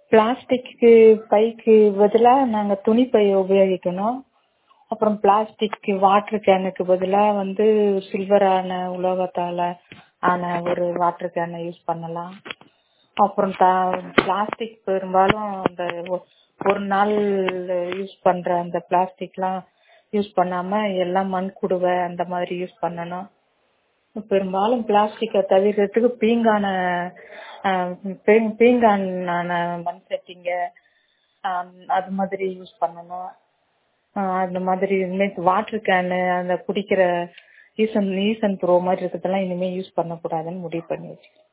plastic bike பதிலாக நாங்கள் துணி பை உபயோகிக்கணும் அப்புறம் பிளாஸ்டிக்கு வாட்ரு கேனுக்கு பதிலாக வந்து சில்வரான உலோகத்தால் ஆன ஒரு வாட்ரு கேனை யூஸ் பண்ணலாம் அப்புறம் த பிளாஸ்டிக் பெரும்பாலும் அந்த ஒ- ஒரு நாள் யூஸ் பண்ணுற அந்த பிளாஸ்டிக்லாம் யூஸ் பண்ணாமல் எல்லாம் மண் குடுவை அந்த மாதிரி யூஸ் பண்ணணும் பெரும்பாலும் பிளாஸ்டிக்கை தவிர்க்கிறதுக்கு பீங்கான ஆஹ், பீ- பீங்கானான மண் சட்டிங்க ஆஹ், அது மாதிரி யூஸ் பண்ணணும் ஆஹ், அந்த மாதிரி இனிமேல் வாட்டர் கேனு அந்த குடிக்கிற ஈசன் ஈசன் ப்ரோ மாதிரி இருக்கிறதெல்லாம் இனிமேல் யூஸ் பண்ணக்கூடாதுன்னு முடிவு பண்ணி வச்சுக்கிறேன்